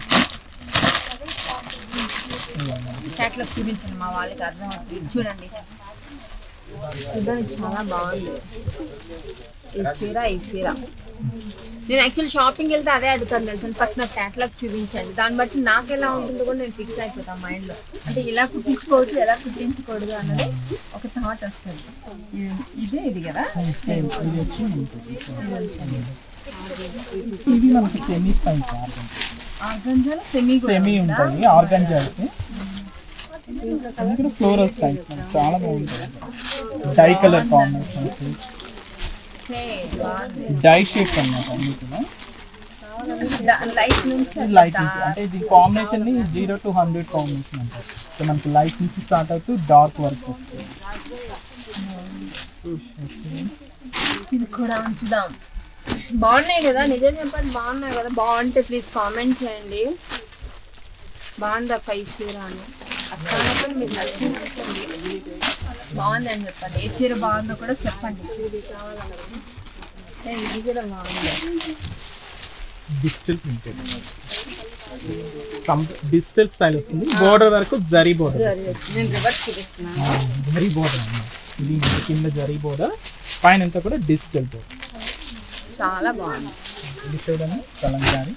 క్యాట్లాగ్ చూపించండి మా వాళ్ళకి అర్థం అవుతుంది చూడండి చూడడానికి చాలా బాగుంది ఈ చీర ఈ చీర నేను యాక్చువల్ షాపింగ్ వెళ్తే అదే అడుగుతాను తెలుసు ఫస్ట్ నాకు క్యాటలాగ్ చూపించండి దాన్ని బట్టి నాకు ఎలా ఉంటుందో కూడా నేను ఫిక్స్ అయిపోతాను మైండ్లో అంటే ఇలా కుట్టించుకోవచ్చు ఎలా కుట్టించకూడదు అన్నది ఒక థాట్ వస్తుంది ఇది- ఇదే ఇది కదా సేమ్ ఇది వచ్చి ఇది మనకి సెమీ స్టైల్స్ ఆర్గంజాలో సెమీ సెమీ ఉంటుంది ఆర్గంజా అయితే ఇది కూడా ఫ్లోరల్ స్టైల్స్ మనకి చాలా బాగుంటుంది dye colour combinations dye shapes అన్నమాట అన్ని కూడా లైట్ నుంచి లైట్ నుంచి అంటే ఇది కాంబినేషన్ ని జీరో టు హండ్రెడ్ కాంబినేషన్ అంటారు సో మనకి లైట్ నుంచి స్టార్ట్ అవుతూ డార్క్ వరకు వస్తుంది ఇది కూడా ఉంచుదాం బాగున్నాయి కదా నిజం చెప్పండి బాగున్నాయి కదా బాగుంటే ప్లీజ్ కామెంట్ చేయండి బాగుంది అక్క ఈ చీర అని అక్క అన్నప్పుడు మీకు నచ్చింది బాగుంది అని చెప్పండి ఏ చీర బాగుందో కూడా చెప్పండి ఏ, ఇది కూడా బాగుంది డిజిటల్ ప్రింటెడ్ డిజిటల్ స్టైల్ వస్తుంది బోర్డర్ వరకు జరీ బోర్డర్ నేను రివర్స్ చూపిస్తున్నాను జరీ బోర్డర్ ఇది కింద జరీ బోర్డర్ పైన అంతా కూడా డిజిటల్ బోర్డర్ చాలా బాగుంది ఇది చూడండి కలంకారీ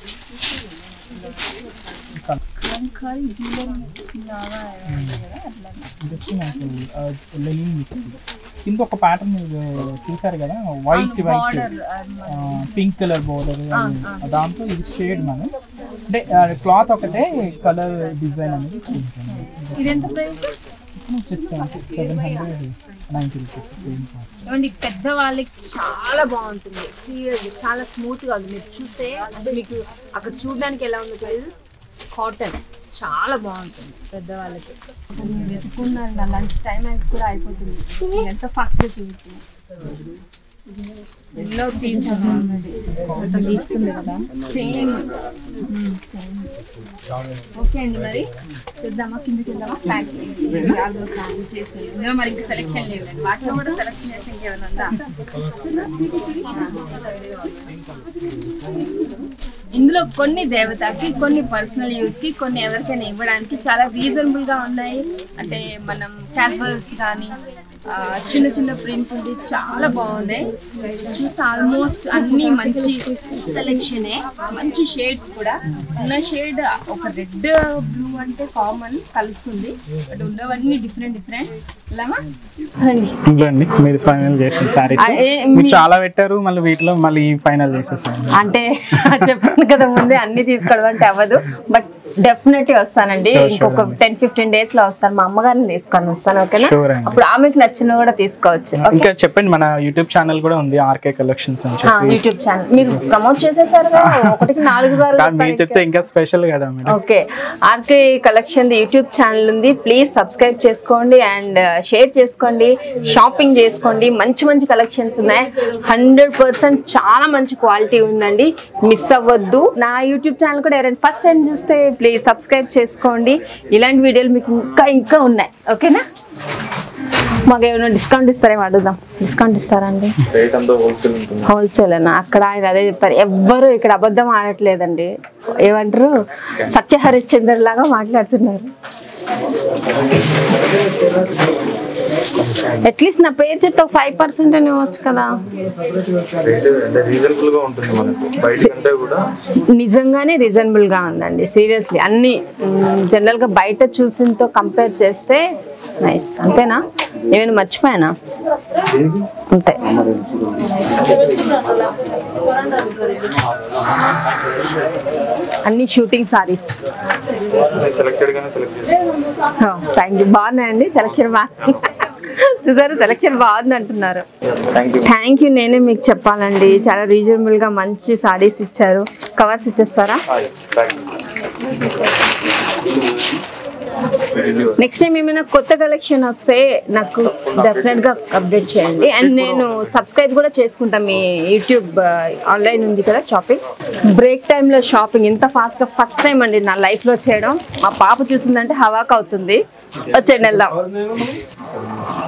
కల- కలంకారీ జ్యువెలరీ లాగా ఉంది కదా అట్లా ఇది వచ్చి నాకు లెనిన్ మిక్స్ కింద ఒక ప్యాటర్న్ మీరు చూసారు కదా white white border pink colour border దాంతో ఇది షేడ్ మనం అంటే క్లాత్ ఒకటే కలర్ డిజైన్ అనేది చూపించాను ఇది ఎంత price just seven hundred ninety rupees same cost ఏమండి పెద్ద వాళ్ళకి చాలా బాగుంటుంది సీరియస్ చాలా స్మూత్ గా ఉంది మీరు చూస్తే అంటే మీకు అక్కడ చూడడానికి ఎలా ఉందో తెలియదు కాటన్ చాలా బాగుంటుంది పెద్దవాళ్ళకి వెతుకున్నారు నా లంచ్ టైం అయితే కూడా అయిపోతుంది నేను ఎంత ఫాస్ట్ చూస్తుంది ఎన్నో తీసాను తీసుకుంది కదా సేమ్ సేమ్ ఓకే అండి మరి చూద్దామా కిందకి వెళ్దామా ప్యాక్ ప్లాన్ చేసి ఇందులో మరి ఇంకా సెలెక్షన్ లేవండి వాటిలో కూడా సెలెక్షన్ చేసి ఇంకేమైనా ఉందా ఇందులో కొన్ని దేవతకి కొన్ని పర్సనల్ యూస్ కి కొన్ని ఎవరికైనా ఇవ్వడానికి చాలా రీజనబుల్ గా ఉన్నాయి అంటే మనం క్యాజువల్స్ కానీ ఆ, చిన్న చిన్న ప్రింట్ ఉంది చాలా బాగున్నాయి చూస్తే ఆల్మోస్ట్ అన్ని మంచి సెలెక్షనే మంచి షేడ్స్ కూడా ఉన్న షేడ్ ఒక రెడ్ బ్లూ అంటే కామన్ కలుస్తుంది బట్ ఉన్నవన్నీ డిఫరెంట్ డిఫరెంట్ ఇలామా రండి అండి మీరు ఫైనల్ చేసిన సారీస్ ఆ, ఏ- మీరు మీ- చాలా పెట్టారు మళ్ళీ వీటిలో మళ్ళీ ఫైనల్ చేసేసాను అంటే చెప్పాను కదా ముందే అన్ని తీసుకోవడం అంటే అవ్వదు బట్ డెఫినెట్లీ వస్తానండి Sure, sure ఇంకొక అండి. టెన్ ఫిఫ్టీన్ డేస్ లో వస్తాను మా అమ్మగారిని తీసుకొని వస్తాను ఓకేనా Sure అండి. అప్పుడు ఆమెకు నచ్చిన కూడా తీసుకోవచ్చు ఓకే ఇంకా చెప్పండి మన యూట్యూబ్ ఛానల్ కూడా ఉంది ఆర్కే కలెక్షన్స్ అని చెప్పి యూట్యూబ్ ఛానల్ మీరు ప్రమోట్ చేసేసారు కదా ఒకటికి నాలుగు సార్లు కానీ మీరు చెప్తే ఇంకా స్పెషల్ కదా madam okay RK collection YouTube channel ఉంది ప్లీజ్ సబ్స్క్రైబ్ చేసుకోండి అండ్ షేర్ చేసుకోండి షాపింగ్ చేసుకోండి మంచి మంచి కలెక్షన్స్ ఉన్నాయి హండ్రెడ్ పర్సెంట్ చాలా మంచి క్వాలిటీ ఉందండి మిస్ అవ్వద్దు నా యూట్యూబ్ ఛానల్ కూడా ఎవరైనా ఫస్ట్ టైం చూస్తే ప్లీజ్ సబ్స్క్రైబ్ చేసుకోండి ఇలాంటి వీడియోలు మీకు ఇంకా ఇంకా ఉన్నాయి ఓకేనా మాకు ఏమైనా డిస్కౌంట్ ఇస్తారేమో అడుగుదాం డిస్కౌంట్ ఇస్తారండి రేట్ అంతా హోల్సేల్ ఉంటుంది హోల్సేల్ అన్న అక్కడ ఆయన అదే చెప్తారు ఎవ్వరు ఇక్కడ అబద్ధం ఆడట్లేదండి ఏమంటారు సత్య హరిశ్చంద్ర లాగా మాట్లాడుతున్నారు అట్లీస్ట్ నా పేరు చెప్తే ఒక ఫైవ్ పర్సెంట్ అని ఇవ్వచ్చు కదా రేట్ అంటే రీజనబుల్ గా ఉంటుంది మనకు బయట కంటే కూడా నిజంగానే రీజనబుల్ గా ఉందండి సీరియస్లీ అన్ని జనరల్ గా బయట చూసినతో కంపేర్ చేస్తే నైస్ అంతేనా ఏమైనా మర్చిపోయానా అంతే అన్ని షూటింగ్ సారీస్ సెలెక్టెడ్ గానే సెలెక్ట్ చేస్తాం థ్యాంక్ యూ బాగున్నాయండి సెలక్షన్ బాగా చూసారు సెలక్షన్ బాగుంది అంటున్నారు థ్యాంక్ యూ థ్యాంక్ యూ నేనే మీకు చెప్పాలండి చాలా రీజనబుల్ గా మంచి సారీస్ ఇచ్చారు కవర్స్ ఇచ్చేస్తారా నెక్స్ట్ టైం ఏమైనా కొత్త కలెక్షన్ వస్తే నాకు డెఫినెట్ గా అప్డేట్ చేయండి అండ్ నేను సబ్స్క్రైబ్ కూడా చేసుకుంటా మీ యూట్యూబ్ ఆన్లైన్ ఉంది కదా షాపింగ్ బ్రేక్ టైంలో షాపింగ్ ఇంత ఫాస్ట్ గా ఫస్ట్ టైం అండి నా లైఫ్ లో చేయడం మా పాప చూసిందంటే హవాక్ అవుతుంది వచ్చేయండి వెళ్దాం